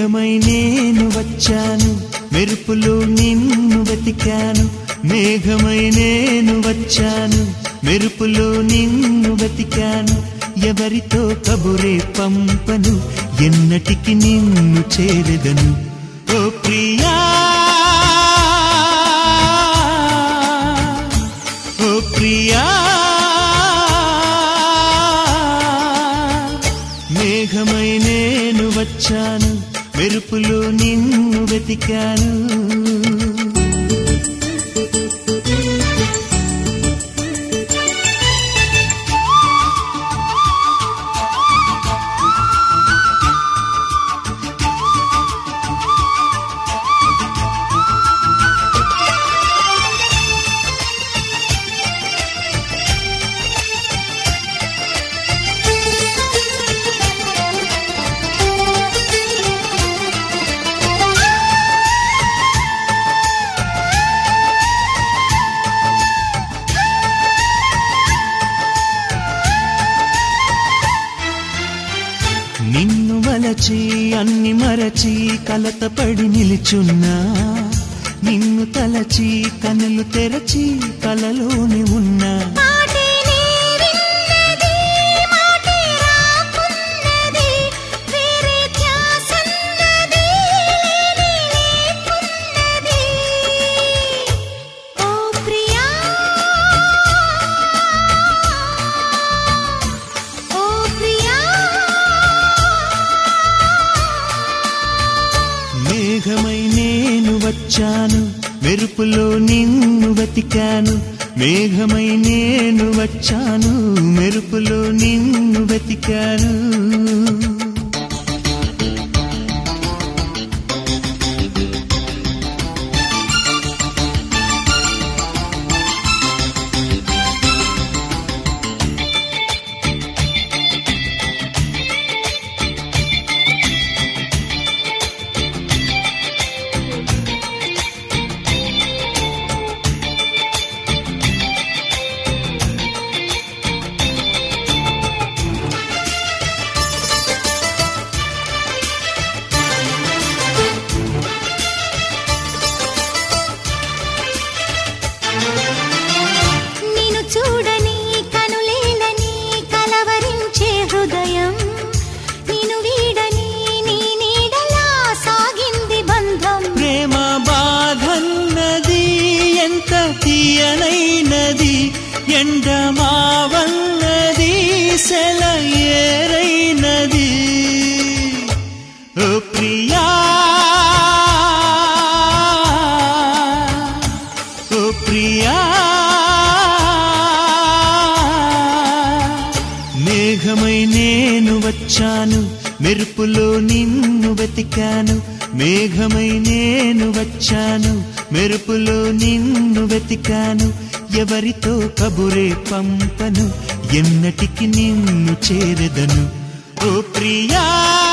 మేఘమై నేను వచ్చాను మెరుపులో నిన్ను వెతికాను మేఘమై నేను వచ్చాను మెరుపులో నిన్ను వెతికాను ఎవరితో కబురే పంపను ఎన్నటికి నిన్ను చేరెదను ఓ ప్రియా ఓ ప్రియా మేఘమై నేను వచ్చాను మెరుపులో నిన్ను వెతికాను నిన్ను వలచి అన్ని మరచి కలతపడి నిలుచున్నా నిన్ను తలచి కనులు తెరచి కలలోనే ఉన్నా మాటే నీవిన్నది మాటే రాకున్నది వేరే ధ్యాసన్నది లేకున్నది ఓ ప్రియా ఓ ప్రియా మేఘమై నేను వచ్చాను మెరుపులో నిన్ను వెతికాను మేఘమై నేను వచ్చాను మెరుపులో నిన్ను వెతికాను నిన్ను చూడని కనులేలని కలవరించే హృదయం నిన్ను వీడని నీ నీడలా సాగింది బంధం ప్రేమ బాధన్నది ఎంత తీయనైనది ఎండమావన్నది సెలయేరైనది ఓ ప్రియా ఓ ప్రియా మేఘమై నేను వచ్చాను మెరుపులో నిన్ను వెతికాను మేఘమై నేను వచ్చాను మెరుపులో నిన్ను వెతికాను ఎవరితో కబురే పంపను ఎన్నటికి నిన్ను చేరెదను ఓ ప్రియా